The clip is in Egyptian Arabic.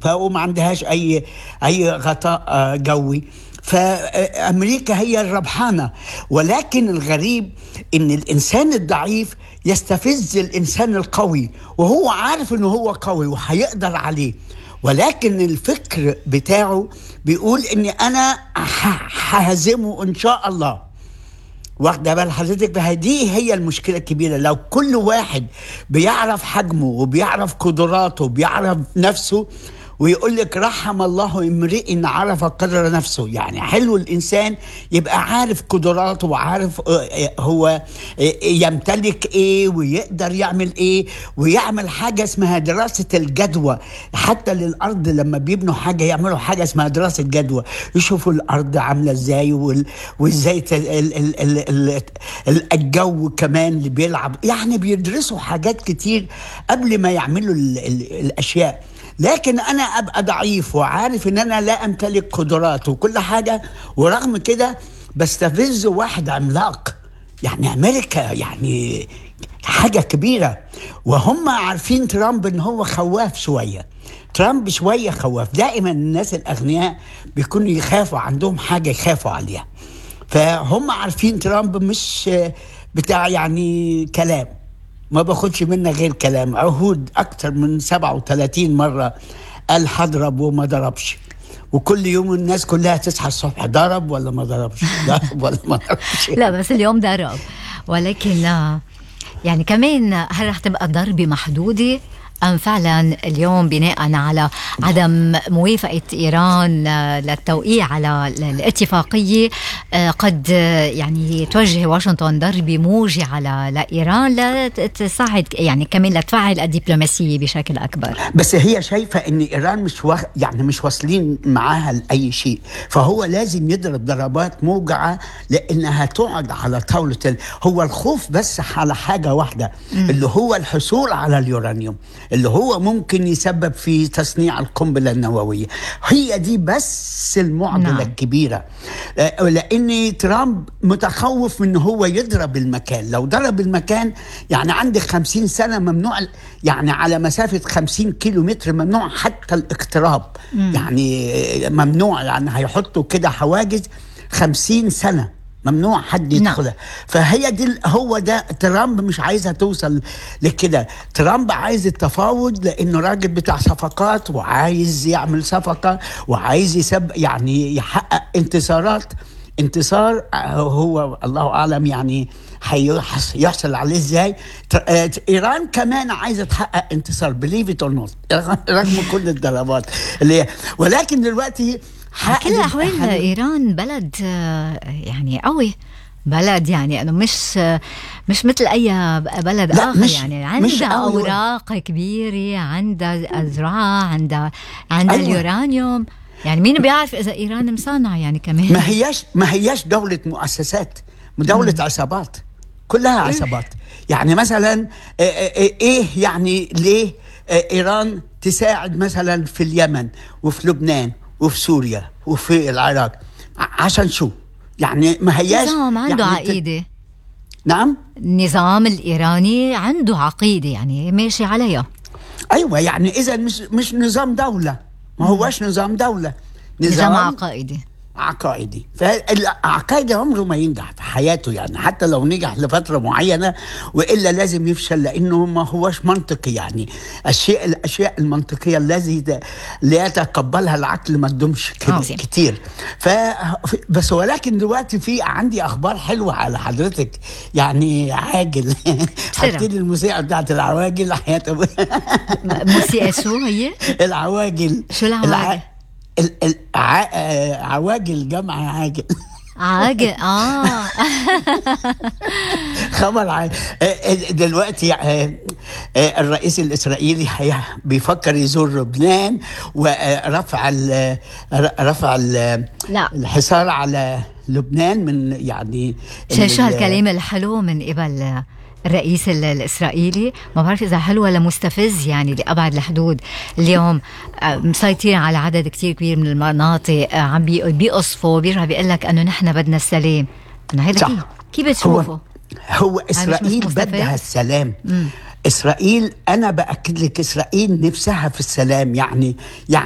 فما عندهاش اي اي غطاء آه، جوي فامريكا هي الربحانه ولكن الغريب ان الانسان الضعيف يستفز الانسان القوي وهو عارف انه هو قوي وهيقدر عليه ولكن الفكر بتاعه بيقول اني انا ه- ههزمه ان شاء الله واخده بال حضرتك فدي هي المشكله الكبيره لو كل واحد بيعرف حجمه وبيعرف قدراته وبيعرف نفسه ويقول لك رحم الله امرئ عرف قدر نفسه يعني حلو الانسان يبقى عارف قدراته وعارف آه، آه، هو آه، يمتلك ايه ويقدر يعمل ايه ويعمل حاجه اسمها دراسه الجدوى حتى للارض لما بيبنوا حاجه يعملوا حاجه اسمها دراسه جدوى يشوفوا الارض عامله ازاي وال- وازاي ت- ال- ال- ال- ال- ال- الجو كمان اللي بيلعب يعني بيدرسوا حاجات كتير قبل ما يعملوا ال- ال- الاشياء لكن انا ابقى ضعيف وعارف ان انا لا امتلك قدرات وكل حاجه ورغم كده بستفز واحد عملاق يعني امريكا يعني حاجه كبيره وهم عارفين ترامب ان هو خواف شويه ترامب شويه خواف دائما الناس الاغنياء بيكونوا يخافوا عندهم حاجه يخافوا عليها فهم عارفين ترامب مش بتاع يعني كلام ما باخدش منه غير كلام عهود اكتر من 37 مره قال هضرب وما ضربش وكل يوم الناس كلها تصحى الصبح ضرب ولا ما ضربش ضرب ولا ما ضربش لا بس اليوم ضرب ولكن آه، يعني كمان هل رح تبقى ضربة محدودة أم فعلا اليوم بناء على عدم موافقة إيران آه، للتوقيع على الاتفاقية آه، قد آه، يعني توجه واشنطن ضربة موجعة ل- لإيران لتساعد يعني كمان لتفعل الدبلوماسية بشكل أكبر بس هي شايفه ان ايران مش واخ... يعني مش واصلين معاها لاي شيء فهو لازم يضرب ضربات موجعه لانها تقعد على طاوله ال... هو الخوف بس على حاجه واحده اللي هو الحصول على اليورانيوم اللي هو ممكن يسبب في تصنيع القنبله النوويه هي دي بس المعضله نعم. نعم. الكبيره آه، لان ترامب متخوف من ان هو يضرب المكان لو ضرب المكان يعني عندك خمسين سنه ممنوع يعني على مسافه خمسين كيلو متر ممنوع حتى الاقتراب يعني آه، ممنوع يعني هيحطوا كده حواجز خمسين سنه ممنوع حد نعم. يدخلها فهي دي ال- هو ده ترامب مش عايزها توصل لكده ترامب عايز التفاوض لانه راجل بتاع صفقات وعايز يعمل صفقه وعايز يسب يعني يحقق انتصارات انتصار آه، هو الله اعلم يعني هيحص- يحصل عليه ازاي ت- آه، ايران كمان عايزه تحقق انتصار بليف ات اور نوت رغم كل الضربات اللي هي- ولكن دلوقتي على كل حق- الأحوال حل- إيران بلد آه، يعني قوي بلد يعني انه مش مش مثل اي بلد لا، اخر مش- يعني مش عندها قوي. اوراق كبيره عندها ازرع عندها عندها أيوة. اليورانيوم يعني مين بيعرف اذا ايران مصنع يعني كمان ما هياش ما هياش دولة مؤسسات دولة عصابات كلها عصابات يعني مثلا آه، آه، ايه يعني ليه آه، ايران تساعد مثلا في اليمن وفي لبنان وفي سوريا وفي العراق ع- عشان شو يعني ما هياش نظام عنده يعني ت- عقيده نعم النظام الايراني عنده عقيده يعني ماشي عليها ايوه يعني اذا مش مش نظام دولة ما هوش نظام دولة نظام عقائدي عقائدي فالعقائدي عمره ما ينجح في حياته يعني حتى لو نجح لفترة معينة وإلا لازم يفشل لأنه ما هوش منطقي يعني الشيء الأشياء المنطقية الذي ت- لا يتقبلها العقل ما تدومش كده عظيم. كتير ف بس ولكن دلوقتي في عندي أخبار حلوة على حضرتك يعني عاجل حطي لي الموسيقى بتاعت العواجل حياة أبويا. موسيقى شو هي؟ العواجل شو العواجل؟ الع... ال... ال... ع... آه، عواجل جمع عاجل عاجل اه خبر ع... آه، آه، دلوقتي آه، آه، الرئيس الاسرائيلي حي... بيفكر يزور لبنان ورفع ال... رفع ال... لا. الحصار على لبنان من يعني شو شو ال- هالكلام الحلو من قبل الرئيس ال- الاسرائيلي ما بعرف اذا حلو ولا مستفز يعني لابعد الحدود اليوم آه، مسيطرين على عدد كتير كبير من المناطق آه، عم بي- بيقصفوا بيرجع بيقول لك انه نحن بدنا السلام انه هذا صح. كيف كيف بتشوفه؟ هو هو مش اسرائيل مستفز؟ بدها السلام اسرائيل انا باكد لك اسرائيل نفسها في السلام يعني يعني